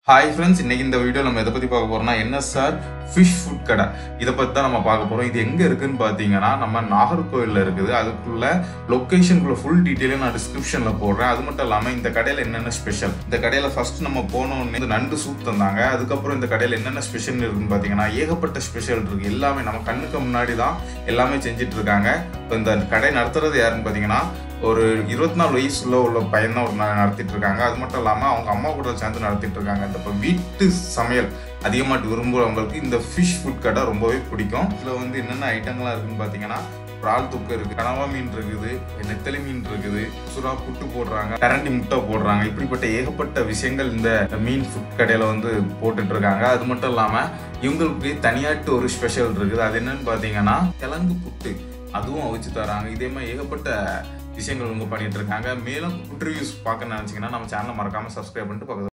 hi friends இன்னைக்கு இந்த video நம்ம எதை பத்தி பார்க்க போறோம்னா என்ன சார் ஃபிஷ் ஃபுட் கடை இதை பத்தி தான் நம்ம பார்க்க போறோம் இது எங்க இருக்குன்னு பாத்தீங்கன்னா நம்ம நாகர்கோவில்ல இருக்குது அதுக்குள்ள லொகேஷனுக்குள்ள ஃபுல் டீட்டெயிலும் நான் டிஸ்கிரிப்ஷன்ல போடுறேன் அது மட்டும் இல்லாம இந்த கடையில என்னென்ன ஸ்பெஷல் இந்த கடையில ஃபர்ஸ்ட் நம்ம போன உடனே வந்து நண்டு சூப் தந்தாங்க அதுக்கப்புறம் இந்த கடையில என்னென்ன ஸ்பெஷல் இருக்குன்னு பாத்தீங்கன்னா ஏகப்பட்ட ஸ்பெஷல் இருக்கு எல்லாமே நம்ம கண்ணுக்கு முன்னாடி தான் எல்லாமே செஞ்சுட்டு இருக்காங்க இப்போ இந்த கடை நடத்துறது யாருன்னு பாத்தீங்கன்னா ஒரு இருபத்தி நாலு வயசுல உள்ள பையன் தான் ஒரு நா- நடத்திட்டு இருக்காங்க அது மட்டும் இல்லாம அவங்க அம்மா கூட சேர்ந்து நடத்திட்டு இருக்காங்க இந்த இப்போ வீட்டு சமையல் அதிகமாக விரும்புறவங்களுக்கு இந்த ஃபிஷ் ஃபுட் கடை ரொம்பவே பிடிக்கும் இதுல வந்து என்னென்ன ஐட்டங்கள்லாம் இருக்குன்னு பாத்தீங்கன்னா இறால் தொக்கு இருக்கு கனவா மீன் இருக்குது நெத்தலி மீன் இருக்குது சுறா புட்டு போடுறாங்க கரண்டி முட்டை போடுறாங்க இப்படிப்பட்ட ஏகப்பட்ட விஷயங்கள் இந்த மீன் ஃபுட் கடையில வந்து போட்டுட்டு இருக்காங்க அது மட்டும் இல்லாம இவங்களுக்கு தனியாட்டு ஒரு ஸ்பெஷல் இருக்குது அது என்னன்னு பாத்தீங்கன்னா கிழங்கு புட்டு அதுவும் அவிச்சு தராங்க இதே மாதிரி ஏகப்பட்ட விஷயங்கள் இவங்க பண்ணிட்டு இருக்காங்க மேலும் ஃபுட் ரிவ்யூஸ் பார்க்க நினைச்சீங்கன்னா நம்ம சேனலை மறக்காம சப்ஸ்கிரைப் பண்ணிட்டு பக்கத்துல